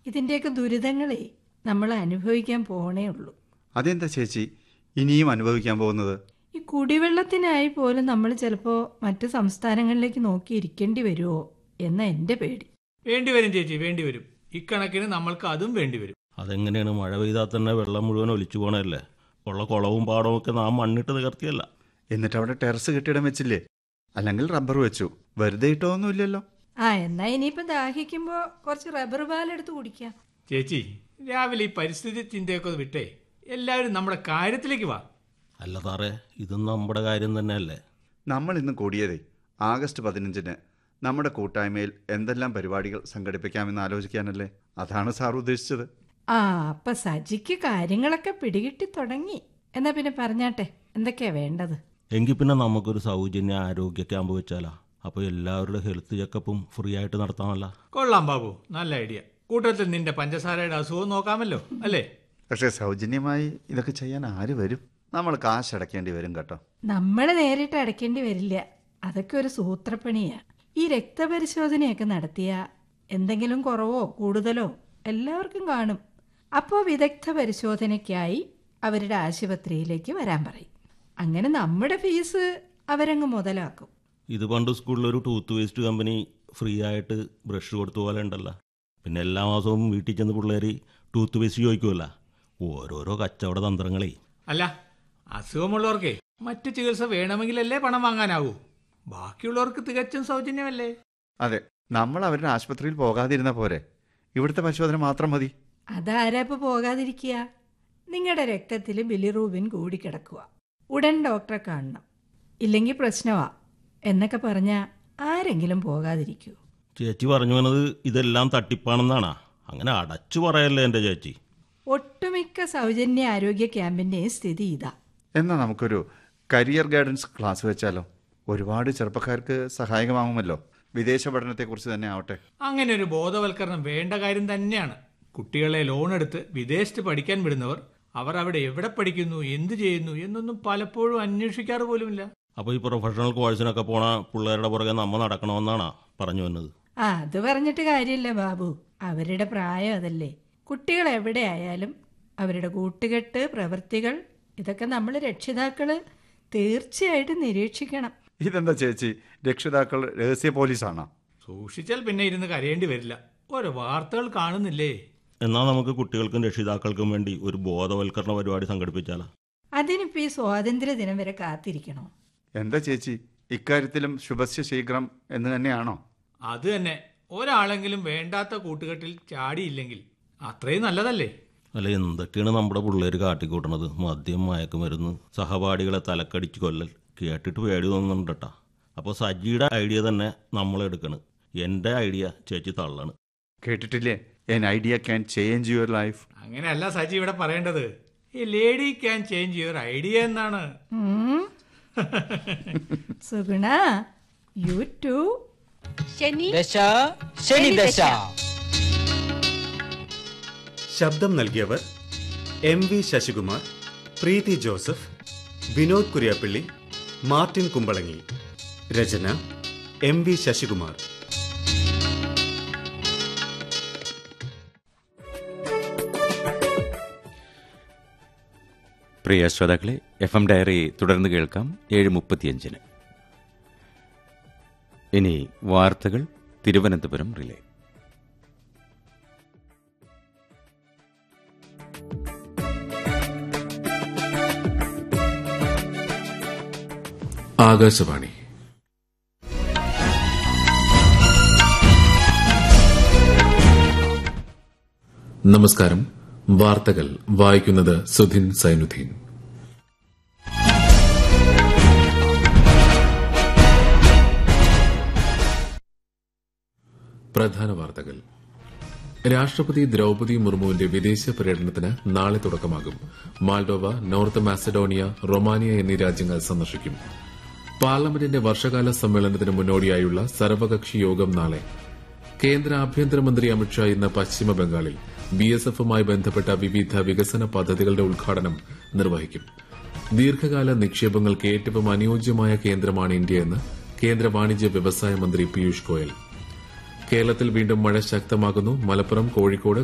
ഇതിൻ്റെയൊക്കെ ദുരിതങ്ങളെ നമ്മൾ അനുഭവിക്കാൻ പോണേ ഉള്ളൂ അതെന്താ ചേച്ചി ഇനിയും അനുഭവിക്കാൻ പോകുന്നത് ഈ കുടിവെള്ളത്തിനായി പോലും നമ്മൾ ചിലപ്പോൾ മറ്റു സംസ്ഥാനങ്ങളിലേക്ക് നോക്കിയിരിക്കേണ്ടി വരുമോ എന്ന എൻ്റെ പേടി വേണ്ടി വരും ചേച്ചി വേണ്ടി വരും ഇക്കണക്കിന് നമ്മൾക്ക് അതും വേണ്ടി വരും അതെങ്ങനെയാണ് മഴ പെയ്താൽ തന്നെ വെള്ളം മുഴുവൻ ഒലിച്ചു പോകണല്ലേ ഉള്ള കുളവും പാടവും ഒക്കെ നാം മണ്ണിട്ട് നികർത്തിയല്ല എന്നിട്ട് അവിടെ ടെറസ് കെട്ടിടം വെച്ചില്ലേ അല്ലെങ്കിൽ റബ്ബർ വെച്ചു വെറുതെ ഇട്ടൊന്നുമില്ലല്ലോ ആ എന്നാ ഇനിയിപ്പോൾ ദാഹിക്കുമ്പോൾ കുറച്ച് റബ്ബർ പാലെടുത്ത് കുടിക്കാം ചേച്ചി രാവിലെ ഈ പരിസ്ഥിതി ചിന്തയൊക്കെ ഒന്ന് വിട്ടേ എല്ലാവരും നമ്മുടെ കാര്യത്തിലേക്ക് വാ അല്ല സാറേ ഇതും നമ്മുടെ കാര്യം തന്നെയല്ലേ നമ്മൾ ഇന്ന് കൂടിയതേ ആഗസ്റ്റ് പതിനഞ്ചിന് നമ്മുടെ കൂട്ടായ്മയിൽ എന്തെല്ലാം പരിപാടികൾ സംഘടിപ്പിക്കാമെന്ന് ആലോചിക്കാനല്ലേ അതാണ് സാർ ഉദ്ദേശിച്ചത് ആ അപ്പൊ സജിക്ക് കാര്യങ്ങളൊക്കെ പിടികിട്ടി തുടങ്ങി എന്നാ പിന്നെ പറഞ്ഞാട്ടെ എന്തൊക്കെയാ വേണ്ടത് എങ്കിൽ പിന്നെ നമുക്കൊരു സൗജന്യ ആരോഗ്യ ക്യാമ്പ് വെച്ചാലാ അപ്പോൾ എല്ലാവരുടെ ഹെൽത്ത് ചെക്കപ്പും ഫ്രീ ആയിട്ട് നടത്താമല്ല കൊള്ളാം ബാബു നല്ല ഐഡിയ കൂട്ടത്തിൽ നിന്റെ പഞ്ചസാരയുടെ അസുഖം നോക്കാമല്ലോ അല്ലേ പക്ഷേ സൗജന്യമായി ഇതൊക്കെ ചെയ്യാൻ ആര് വരും നമ്മൾ കാശ് അടയ്ക്കേണ്ടി വരും കേട്ടോ നമ്മൾ നേരിട്ട് അടയ്ക്കേണ്ടി വരില്ല അതൊക്കെ ഒരു സൂത്രപ്പണിയാ ഈ രക്തപരിശോധനയൊക്കെ നടത്തിയ എന്തെങ്കിലും കുറവോ കൂടുതലോ എല്ലാവർക്കും കാണും അപ്പോൾ വിദഗ്ധ പരിശോധനയ്ക്കായി അവരുടെ ആശുപത്രിയിലേക്ക് വരാൻ പറയും അങ്ങനെ നമ്മുടെ ഫീസ് അവരങ്ങ് മുതലാക്കും ഇത് പണ്ട് സ്കൂളിൽ ഒരു ടൂത്ത് വേസ്റ്റ് കമ്പനി ഫ്രീ ആയിട്ട് ബ്രഷ് കൊടുത്ത പോലെ ഉണ്ടല്ലോ പിന്നെ എല്ലാ മാസവും വീട്ടിൽ ചെന്ന് പിള്ളേർ ടൂത്ത് വേസ്റ്റ് ചോദിക്കുമല്ല ഓരോരോ കച്ചവട തന്ത്രങ്ങളേ അല്ല അസുഖമുള്ളവർക്കേ മറ്റു ചികിത്സ വേണമെങ്കിലല്ലേ പണം വാങ്ങാനാവൂ ബാക്കിയുള്ളവർക്ക് തികച്ചും സൗജന്യമല്ലേ അതെ നമ്മൾ അവരുടെ ആശുപത്രിയിൽ പോകാതിരുന്ന പോരെ ഇവിടുത്തെ പരിശോധന മാത്രം മതി അതാരാ ഇപ്പൊ പോകാതിരിക്കുക നിങ്ങളുടെ രക്തത്തിൽ ബിലിറൂബിൻ കൂടിക്കിടക്കുക ഉടൻ ഡോക്ടറെ കാണണം ഇല്ലെങ്കിൽ പ്രശ്നമാ എന്നൊക്കെ പറഞ്ഞാൽ ആരെങ്കിലും പോകാതിരിക്കൂ ചേച്ചി പറഞ്ഞു വന്നത് ഇതെല്ലാം തട്ടിപ്പാണെന്നാണാ അങ്ങനെ അടച്ചു പറയല്ലേ എൻ്റെ ചേച്ചി ഒട്ടുമിക്ക സൗജന്യ ആരോഗ്യ ക്യാമ്പിൻ്റെയും സ്ഥിതി ഇതാ എന്നാൽ നമുക്കൊരു കരിയർ ഗൈഡൻസ് ക്ലാസ് വെച്ചാലോ ഒരുപാട് ചെറുപ്പക്കാർക്ക് സഹായകമാകുമല്ലോ വിദേശ പഠനത്തെക്കുറിച്ച് തന്നെ ആവട്ടെ അങ്ങനെ ഒരു ബോധവൽക്കരണം വേണ്ട കാര്യം തന്നെയാണ് കുട്ടികളെ ലോൺ എടുത്ത് വിദേശത്ത് പഠിക്കാൻ വിടുന്നവർ അവർ അവിടെ എവിടെ പഠിക്കുന്നു എന്ത് ചെയ്യുന്നു എന്നൊന്നും പലപ്പോഴും അന്വേഷിക്കാറ് പോലുമില്ല അപ്പോൾ ഈ പ്രൊഫഷണൽ കോഴ്സിനൊക്കെ പോണ പിള്ളേരുടെ പുറകെ നമ്മ നടക്കണമെന്നാണാ പറഞ്ഞു വന്നത് ആ അത് പറഞ്ഞിട്ട് കാര്യമില്ല ബാബു അവരുടെ പ്രായം അതല്ലേ കുട്ടികൾ എവിടെ ആയാലും അവരുടെ കൂട്ടുകെട്ട് പ്രവൃത്തികൾ ഇതൊക്കെ നമ്മൾ രക്ഷിതാക്കള് തീർച്ചയായിട്ടും നിരീക്ഷിക്കണം ഇതെന്താ ചേച്ചി രക്ഷിതാക്കൾ രഹസ്യ പോലീസാണോ സൂക്ഷിച്ചാൽ പിന്നെ ഇരുന്ന് കരയേണ്ടി വരില്ല ഓരോ വാർത്തകൾ കാണുന്നില്ലേ എന്നാൽ നമുക്ക് കുട്ടികൾക്കും രക്ഷിതാക്കൾക്കും വേണ്ടി ഒരു ബോധവൽക്കരണ പരിപാടി സംഘടിപ്പിച്ചാലോ അതിനിപ്പോൾ ഈ സ്വാതന്ത്ര്യ ദിനം വരെ കാത്തിരിക്കണോ എന്താ ചേച്ചി ഇക്കാര്യത്തിലും ശുഭസ്യ ശീഘ്രം എന്ന് തന്നെയാണോ അത് തന്നെ ഒരാളെങ്കിലും വേണ്ടാത്ത കൂട്ടുകെട്ടിൽ ചാടിയില്ലെങ്കിൽ അത്രയും നല്ലതല്ലേ അല്ല എന്തൊക്കെയാണ് നമ്മുടെ പിള്ളേർ കാട്ടിക്കൂട്ടണത് മദ്യം മയക്കുമരുന്ന് സഹപാഠികളെ തലക്കടിച്ച് കൊല്ലൽ കേട്ടിട്ട് പേടി തോന്നുന്നുണ്ടട്ടാ അപ്പോൾ സജിയുടെ ഐഡിയ തന്നെ നമ്മൾ എടുക്കണ് എൻ്റെ ഐഡിയ ചേച്ചി തള്ളാണ് കേട്ടിട്ടില്ലേ an idea can change your life അങ്ങനെയല്ല സജി ഇവിടെ പറയേണ്ടത് ഈ lady can change your idea എന്നാണ് ഉം. സുഗുണ യു ടു ശനി ദശ ശനി ദശ ശബ്ദം നൽകിയവർ M V Sasikumar Preethi Joseph Vinod Kuriappally Martin Kumbalangi രചന എം വി ശശികുമാർ പ്രിയ ശ്രോതാക്കളെ എഫ് എം ഡയറി തുടർന്ന് കേൾക്കാം ഏഴ് മുപ്പത്തിയഞ്ചിന് ഇനി വാർത്തകൾ തിരുവനന്തപുരം റിലേ ആകാശവാണി നമസ്കാരം വാർത്തകൾ വായിക്കുന്നത് സുധിൻ സൈനുദ്ദീൻ പ്രധാന വാർത്തകൾ രാഷ്ട്രപതി ദ്രൌപതി മുർമുവിന്റെ വിദേശ പര്യടനത്തിന് നാളെ തുടക്കമാകും മാൾഡോവ നോർത്ത് മാസഡോണിയ റൊമാനിയ എന്നീ രാജ്യങ്ങൾ സന്ദർശിക്കും പാർലമെന്റിന്റെ വർഷകാല സമ്മേളനത്തിന് മുന്നോടിയായുള്ള സർവകക്ഷി യോഗം നാളെ കേന്ദ്ര ആഭ്യന്തരമന്ത്രി അമിത്ഷാ ഇന്ന് പശ്ചിമ ബംഗാളിൽ ബി എസ് എഫുമായി ബന്ധപ്പെട്ട വിവിധ വികസന പദ്ധതികളുടെ ഉദ്ഘാടനം നിർവഹിക്കും ദീർഘകാല നിക്ഷേപങ്ങൾക്ക് ഏറ്റവും അനുയോജ്യമായ കേന്ദ്രമാണ് ഇന്ത്യയെന്ന് കേന്ദ്ര വാണിജ്യ വ്യവസായ മന്ത്രി പീയൂഷ് ഗോയൽ കേരളത്തിൽ വീണ്ടും മഴ ശക്തമാകുന്നു മലപ്പുറം കോഴിക്കോട്